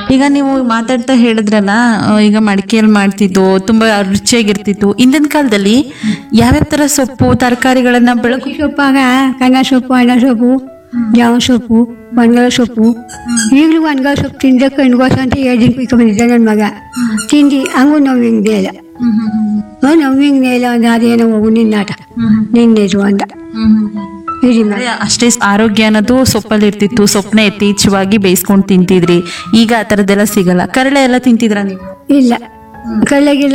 ಈಗ ನೀವು ಮಾತಾಡ್ತಾ ಹೇಳಿದ್ರಲ್ಲ ಆ, ಈಗ ಮಡಿಕೆಯಲ್ಲಿ ಮಾಡ್ತಿದ್ದು ತುಂಬಾ ರುಚಿಯಾಗಿರ್ತಿತ್ತು ಹಿಂದಿನ ಕಾಲದಲ್ಲಿ ಯಾವ್ಯಾವ ತರ ಸೊಪ್ಪು ತರಕಾರಿಗಳನ್ನ ಬೆಳಕು ಸೊಪ್ಪಾಗ ಕನ್ನ ಸೊಪ್ಪು ಅಣ್ಣ ಸೊಪ್ಪು ಜಾವ ಸೊಪ್ಪು ಒಣಗಲ ಸೊಪ್ಪು ಈಗಲೂ ಒಣಗಲ ಸೊಪ್ಪು ತಿಂದ ಕಣ್ಗೋಸ ಅಂತ ಎರಡು ದಿನ ಕುಯ್ಕೊಂಡ್ ಬಂದಿದ್ದ ನನ್ನ ಮಗ ತಿಂದು ಹಂಗೂ ನೋವಿಂಗ್ ಇಲ್ಲ ನೋವಿಂಗ್ ಇಲ್ಲ ಅಂದ್ರೆ ಅದೇನೋ ಹೋಗು ನಿನ್ನಾಟ ನಿನ್ನೆದು ಅಂದ ಇರಿ ಮಗ ಅದೇ ಅಷ್ಟೇ ಆರೋಗ್ಯ ಅನ್ನೋದು ಸೊಪ್ಪಲ್ಲಿ ಇರ್ತಿತ್ತು ಸೊಪ್ಪನ್ನ ಯಥೇಚ್ಛವಾಗಿ ಬೇಯಿಸ್ಕೊಂಡು ತಿಂತಿದ್ರಿ ಈಗ ಆ ಥರದ್ದೆಲ್ಲ ಸಿಗಲ್ಲ ಕರಳೆ ಎಲ್ಲ ತಿಂತಿದ್ರ ನೀವು ಇಲ್ಲ ಕಳ್ಳೆಗಿಲ್ಲ